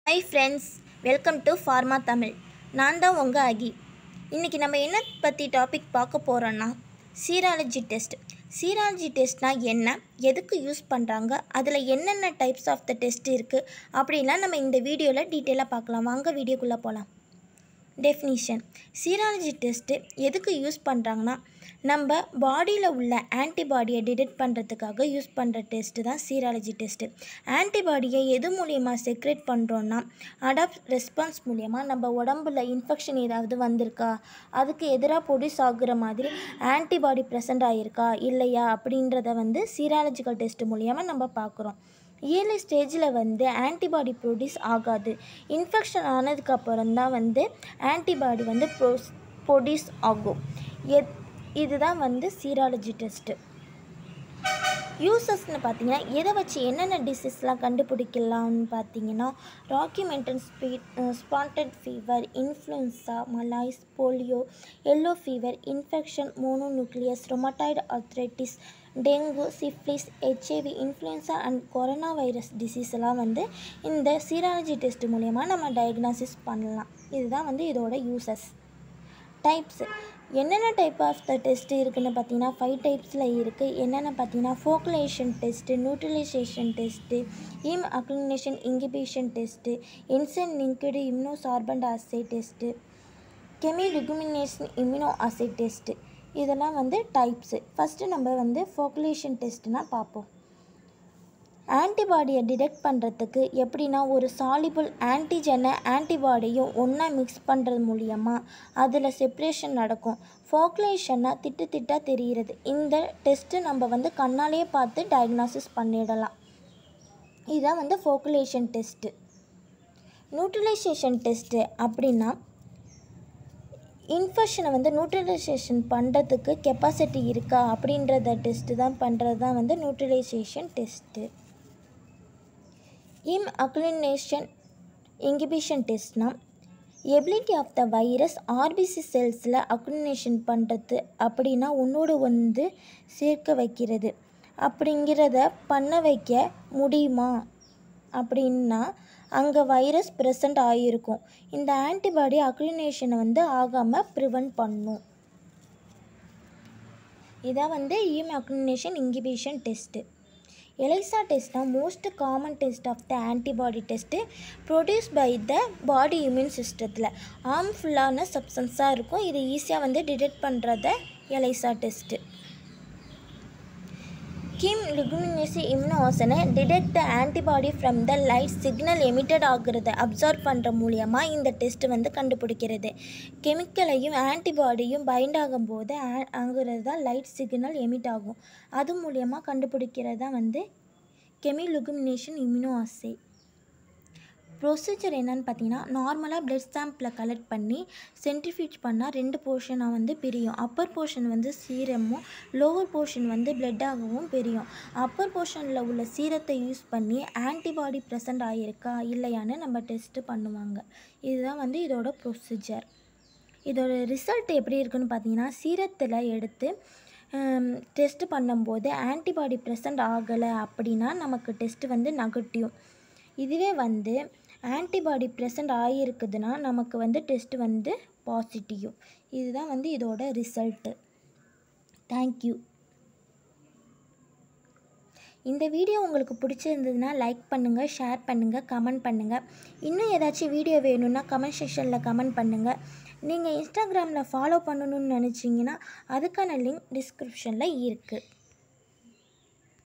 hi friends welcome to Pharma Tamil நான் தான் உங்கள் அகி இன்றைக்கி நம்ம என்ன பற்றி டாபிக் பார்க்க போகிறோன்னா சீராலஜி டெஸ்ட் சீராலஜி டெஸ்ட்னால் என்ன எதுக்கு யூஸ் பண்ணுறாங்க அதில் என்னென்ன டைப்ஸ் ஆஃப் த டெஸ்ட் இருக்குது அப்படின்லாம் நம்ம இந்த வீடியோவில் டீட்டெயிலாக பார்க்கலாம் வாங்க வீடியோக்குள்ளே போகலாம் டெஃபினிஷன் சீராலஜி டெஸ்ட்டு எதுக்கு யூஸ் பண்ணுறாங்கன்னா நம்ம பாடியில் உள்ள ஆன்டிபாடியை டிடெக்ட் பண்ணுறதுக்காக யூஸ் பண்ணுற டெஸ்ட்டு தான் சீராலஜி டெஸ்ட்டு ஆன்டிபாடியை எது மூலியமாக செக்ரேட் பண்ணுறோன்னா அடாப்ட் ரெஸ்பான்ஸ் மூலியமாக நம்ம உடம்புல இன்ஃபெக்ஷன் ஏதாவது வந்திருக்கா அதுக்கு எதிராக ப்ரொடியூஸ் ஆகுற மாதிரி ஆன்டிபாடி ப்ரெசൻ്ட் ஆகிருக்கா இல்லையா அப்படின்றத வந்து சீராலஜிக்கல் டெஸ்ட் மூலியமாக நம்ம பார்க்குறோம் இயர்லி ஸ்டேஜில் வந்து ஆன்டிபாடி ப்ரொடியூஸ் ஆகாது இன்ஃபெக்ஷன் ஆனதுக்கப்புறம் தான் வந்து ஆன்டிபாடி வந்து ப்ரோஸ் ப்ரொடியூஸ் ஆகும் எத் இதுதான் வந்து சீராலஜி டெஸ்ட்டு யூசஸ்னு பார்த்தீங்கன்னா எதை வச்சு என்னென்ன டிசீஸ்லாம் கண்டுபிடிக்கலாம்னு பார்த்தீங்கன்னா ராக்கிமெண்டன் ஸ்பீட் spotted fever influenza malaise polio yellow fever infection mononucleosis rheumatoid arthritis dengue syphilis HIV influenza and corona virus disease எல்லாம் வந்து இந்த சீராலஜி டெஸ்ட் மூலயமா நம்ம டயக்னாசிஸ் பண்ணலாம் இதுதான் வந்து இதோட யூசஸ் டைப்ஸு என்னென்ன டைப் ஆஃப் த டெஸ்ட் இருக்குதுன்னு பார்த்தீங்கன்னா ஃபைவ் டைப்ஸில் இருக்குது என்னென்ன பார்த்தீங்கன்னா flocculation test neutralisation test haemagglutination inhibition test enzyme linked immunosorbent assay test chemiluminescence immunoassay test இதெல்லாம் வந்து டைப்ஸு ஃபஸ்ட்டு நம்ம வந்து ஃபோக்குலேஷன் டெஸ்ட்டுனா பார்ப்போம் ஆன்டிபாடியை டிடெக்ட் பண்ணுறதுக்கு எப்படின்னா ஒரு சாலிபிள் ஆன்டிஜனை ஆன்டிபாடியும் ஒன்றா மிக்ஸ் பண்ணுறது மூலியமாக அதில் செப்ரேஷன் நடக்கும் ஃபோக்லேஷனை திட்டு திட்டாக தெரிகிறது இந்த டெஸ்ட்டு நம்ம வந்து கண்ணாலேயே பார்த்து டயக்னாசிஸ் பண்ணிடலாம் இதுதான் வந்து ஃபோக்குலேஷன் டெஸ்ட்டு நியூட்ரலைசேஷன் டெஸ்ட்டு அப்படின்னா இன்ஃபெக்ஷனை வந்து நியூட்ரலைசேஷன் பண்ணுறதுக்கு கெப்பாசிட்டி இருக்கா அப்படின்றத டெஸ்ட்டு தான் பண்ணுறது தான் வந்து neutralisation test haemagglutination inhibition டெஸ்ட்னால் ability of the virus RBC செல்ஸில் அக்ளினேஷன் பண்ணுறது அப்படின்னா ஒன்றோடு வந்து சேர்க்க வைக்கிறது அப்படிங்கிறத பண்ண வைக்க முடியுமா அப்படின்னா அங்கே வைரஸ் ப்ரெசண்ட் ஆகியிருக்கும் இந்த ஆன்டிபாடி அக்ளினேஷனை வந்து ஆகாமல் ப்ரிவெண்ட் பண்ணும் இதான் வந்து haemagglutination inhibition test ELISA test தான் most common test of the antibody test produce by the body immune சிஸ்டத்தில் ஹார்ம்ஃபுல்லான சப்ஸ்டன்ஸாக இருக்கும் இது ஈஸியாக வந்து டிடெக்ட் பண்ணுறத ELISA test chemiluminescence immunoassay detect the antibody from the light signal emitted ஆகுறத அப்சர்வ் பண்ணுற மூலியமாக இந்த டெஸ்ட் வந்து கண்டுபிடிக்கிறது கெமிக்கலையும் ஆன்டிபாடியும் பைண்ட் ஆகும்போது ஆகுறது தான் லைட் சிக்னல் எமிட் ஆகும் அது மூலியமாக கண்டுபிடிக்கிறது தான் வந்து கெமி லுகுமினேஷன் இம்யூனோ ஆசை ப்ரொசீஜர் என்னன்னு பார்த்தீங்கன்னா நார்மலாக பிளட் சாம்பிளை கலெக்ட் பண்ணி சென்ட்ரிஃபியூஜ் பண்ணால் ரெண்டு போர்ஷனாக வந்து பிரியும் அப்பர் போர்ஷன் வந்து சீரமும் லோவர் போர்ஷன் வந்து பிளட்டாகவும் பிரியும் அப்பர் போர்ஷனில் உள்ள சீரத்தை யூஸ் பண்ணி ஆன்டிபாடி ப்ரெசண்ட் ஆகியிருக்கா இல்லையான்னு நம்ம டெஸ்ட்டு பண்ணுவாங்க இதுதான் வந்து இதோட ப்ரொசீஜர் இதோட ரிசல்ட் எப்படி இருக்குன்னு பார்த்தீங்கன்னா சீரத்தில் எடுத்து டெஸ்ட் பண்ணும்போது ஆன்டிபாடி ப்ரெசண்ட் ஆகலை அப்படின்னா நமக்கு டெஸ்ட்டு வந்து நெகட்டிவ் இதுவே வந்து ஆன்டிபாடி ப்ரெசண்ட் ஆகியிருக்குதுன்னா நமக்கு வந்து டெஸ்ட் வந்து பாசிட்டிவ் இதுதான் வந்து இதோட ரிசல்ட்டு தேங்க்யூ இந்த வீடியோ உங்களுக்கு பிடிச்சிருந்ததுன்னா லைக் பண்ணுங்கள் ஷேர் பண்ணுங்கள் கமெண்ட் பண்ணுங்கள் இன்னும் ஏதாச்சும் வீடியோ வேணும்னா கமெண்ட் செக்ஷனில் கமெண்ட் பண்ணுங்கள் நீங்கள் இன்ஸ்டாகிராமில் ஃபாலோ பண்ணணும்னு நினச்சிங்கன்னா அதுக்கான லிங்க் டிஸ்கிரிப்ஷனில் இருக்குது